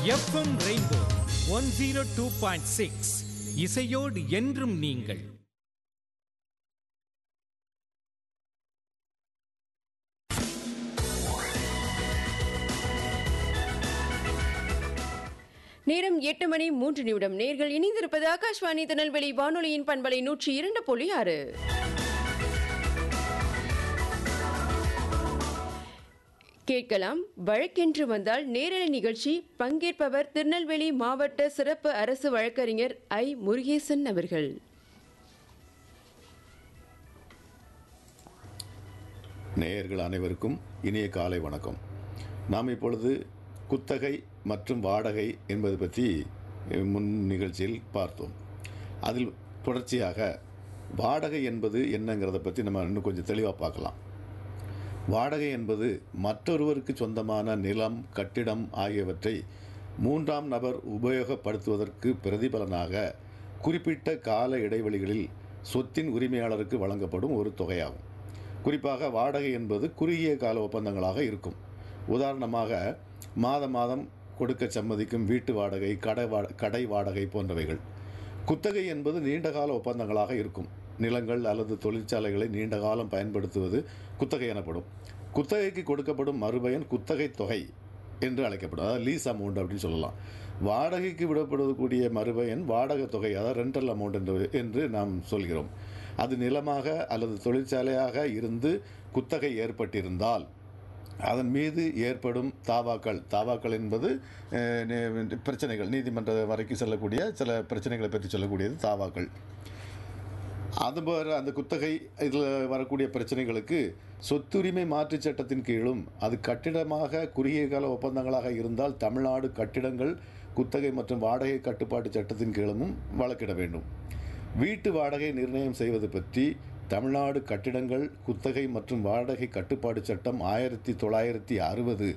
FM rainbow one zero two point six இசையோடு என்றும் நீங்கள் நேரம் எட்டு மணி மூன்று நிமிடம் நேர்கள் இணைந்திருப்பது ஆகாஷ்வாணி திருநெல்வேலி வானொலியின் பண்பலை நூற்றி இரண்டு புள்ளி ஆறு கேட்கலாம் வழக்கென்று வந்தால் நேரலை நிகழ்ச்சி பங்கேற்பவர் திருநெல்வேலி மாவட்ட சிறப்பு அரசு வழக்கறிஞர் ஐ முருகேசன் அவர்கள் நேயர்கள் அனைவருக்கும் இனிய காலை வணக்கம் நாம் இப்பொழுது குத்தகை மற்றும் வாடகை என்பது பற்றி அஹ், முன் நிகழ்ச்சியில் பார்த்தோம் அதில் தொடர்ச்சியாக வாடகை என்பது என்னங்கிறத பற்றி நம்ம இன்னும் கொஞ்சம் தெளிவாக பார்க்கலாம் வாடகை என்பது மற்றொருவருக்கு சொந்தமான நிலம் கட்டிடம் ஆகியவற்றை மூன்றாம் நபர் உபயோகப்படுத்துவதற்கு பிரதிபலனாக குறிப்பிட்ட கால இடைவெளிகளில் சொத்தின் உரிமையாளருக்கு வழங்கப்படும் ஒரு தொகையாகும் குறிப்பாக வாடகை என்பது குறுகிய கால ஒப்பந்தங்களாக இருக்கும் உதாரணமாக மாத மாதம் கொடுக்க சம்மதிக்கும் வீட்டு வாடகை கடை வா கடை வாடகை போன்றவைகள் குத்தகை என்பது நீண்ட கால ஒப்பந்தங்களாக இருக்கும் நிலங்கள் அல்லது தொழிற்சாலைகளை நீண்ட காலம் பயன்படுத்துவது குத்தகை எனப்படும் குத்தகைக்கு கொடுக்கப்படும் மறுபயன் குத்தகை தொகை என்று அழைக்கப்படும் அதாவது லீஸ் அமௌண்ட் அப்படின்னு சொல்லலாம் வாடகைக்கு விடப்படக்கூடிய மறுபயன் வாடகை தொகை அதாவது ரெண்டல் அமௌண்ட் என்று என்று நாம் சொல்கிறோம் அது நிலமாக அல்லது தொழிற்சாலையாக இருந்து குத்தகை ஏற்பட்டிருந்தால் அதன் மீது ஏற்படும் தாவாக்கள் தாவாக்கள் என்பது அஹ், நி- பிரச்சனைகள் நீதிமன்ற வரைக்கும் செல்லக்கூடிய சில பிரச்சனைகளை பற்றி சொல்லக்கூடியது தாவாக்கள் அதுபோல அந்த குத்தகை இதில் வரக்கூடிய பிரச்சனைகளுக்கு சொத்துரிமை மாற்றுச் சட்டத்தின் கீழும் அது கட்டிடமாக குறுகிய கால ஒப்பந்தங்களாக இருந்தால் தமிழ்நாடு கட்டிடங்கள் குத்தகை மற்றும் வாடகை கட்டுப்பாட்டு சட்டத்தின் கீழும் வழக்கிட வேண்டும் வீட்டு வாடகை நிர்ணயம் செய்வது பற்றி தமிழ்நாடு கட்டிடங்கள் குத்தகை மற்றும் வாடகை கட்டுப்பாடு சட்டம் ஆயிரத்தி தொள்ளாயிரத்தி அறுபது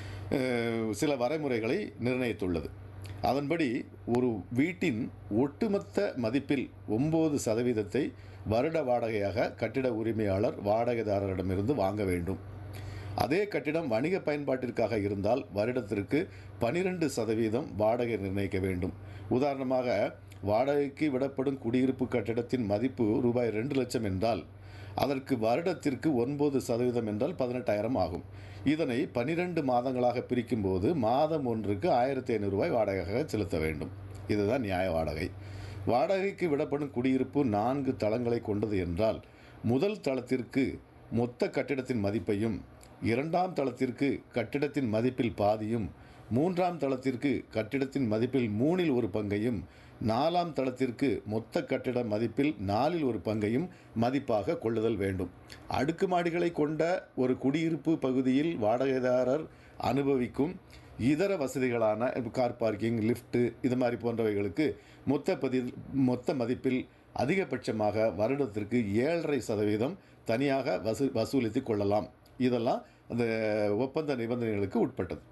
சில வரைமுறைகளை நிர்ணயித்துள்ளது அதன்படி ஒரு வீட்டின் ஒட்டுமொத்த மதிப்பில் ஒம்பது சதவீதத்தை வருட வாடகையாக கட்டிட உரிமையாளர் வாடகைதாரரிடமிருந்து வாங்க வேண்டும் அதே கட்டிடம் வணிக பயன்பாட்டிற்காக இருந்தால் வருடத்திற்கு பனிரெண்டு சதவீதம் வாடகை நிர்ணயிக்க வேண்டும் உதாரணமாக வாடகைக்கு விடப்படும் குடியிருப்பு கட்டிடத்தின் மதிப்பு ரூபாய் ரெண்டு லட்சம் என்றால் அதற்கு வருடத்திற்கு ஒன்பது சதவீதம் என்றால் பதினெட்டாயிரம் ஆகும் இதனை பனிரெண்டு மாதங்களாக பிரிக்கும்போது மாதம் ஒன்றுக்கு ஆயிரத்தி ஐநூறு ரூபாய் வாடகையாக செலுத்த வேண்டும் இதுதான் நியாய வாடகை வாடகைக்கு விடப்படும் குடியிருப்பு நான்கு தளங்களை கொண்டது என்றால் முதல் தளத்திற்கு மொத்த கட்டிடத்தின் மதிப்பையும் இரண்டாம் தளத்திற்கு கட்டிடத்தின் மதிப்பில் பாதியும் மூன்றாம் தளத்திற்கு கட்டிடத்தின் மதிப்பில் மூணில் ஒரு பங்கையும் நாலாம் தளத்திற்கு மொத்த கட்டிட மதிப்பில் நாலில் ஒரு பங்கையும் மதிப்பாக கொள்ளுதல் வேண்டும் அடுக்குமாடிகளை கொண்ட ஒரு குடியிருப்பு பகுதியில் வாடகைதாரர் அனுபவிக்கும் இதர வசதிகளான கார் பார்க்கிங் லிஃப்ட்டு இது மாதிரி போன்றவைகளுக்கு மொத்த பதி மொத்த மதிப்பில் அதிகபட்சமாக வருடத்திற்கு ஏழரை சதவீதம் தனியாக வசூ வசூலித்து கொள்ளலாம் இதெல்லாம் அந்த ஒப்பந்த நிபந்தனைகளுக்கு உட்பட்டது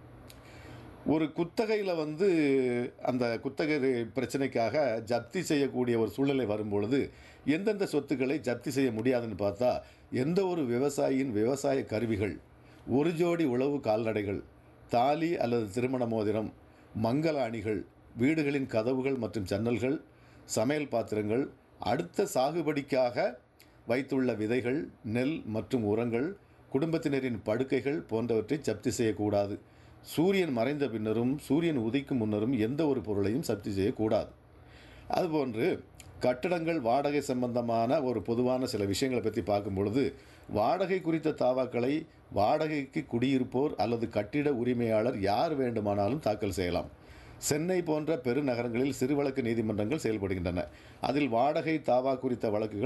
ஒரு குத்தகையில் வந்து அந்த குத்தகை பிரச்சனைக்காக ஜப்தி செய்யக்கூடிய ஒரு சூழ்நிலை வரும்பொழுது எந்தெந்த சொத்துக்களை ஜப்தி செய்ய முடியாதுன்னு பார்த்தா எந்த ஒரு விவசாயியின் விவசாய கருவிகள் ஒரு ஜோடி உழவு கால்நடைகள் தாலி அல்லது திருமண மோதிரம் மங்கள அணிகள் வீடுகளின் கதவுகள் மற்றும் ஜன்னல்கள் சமையல் பாத்திரங்கள் அடுத்த சாகுபடிக்காக வைத்துள்ள விதைகள் நெல் மற்றும் உரங்கள் குடும்பத்தினரின் படுக்கைகள் போன்றவற்றை ஜப்தி செய்யக்கூடாது சூரியன் மறைந்த பின்னரும் சூரியன் உதிக்கும் முன்னரும் எந்த ஒரு பொருளையும் ஜப்தி செய்யக்கூடாது அதுபோன்று கட்டடங்கள் வாடகை சம்பந்தமான ஒரு பொதுவான சில விஷயங்களை பற்றி பார்க்கும் பொழுது வாடகை குறித்த தாவாக்களை வாடகைக்கு குடியிருப்போர் அல்லது கட்டிட உரிமையாளர் யார் வேண்டுமானாலும் தாக்கல் செய்யலாம் சென்னை போன்ற பெருநகரங்களில் சிறு வழக்கு நீதிமன்றங்கள் செயல்படுகின்றன அதில் வாடகை தாவா குறித்த வழக்குகள்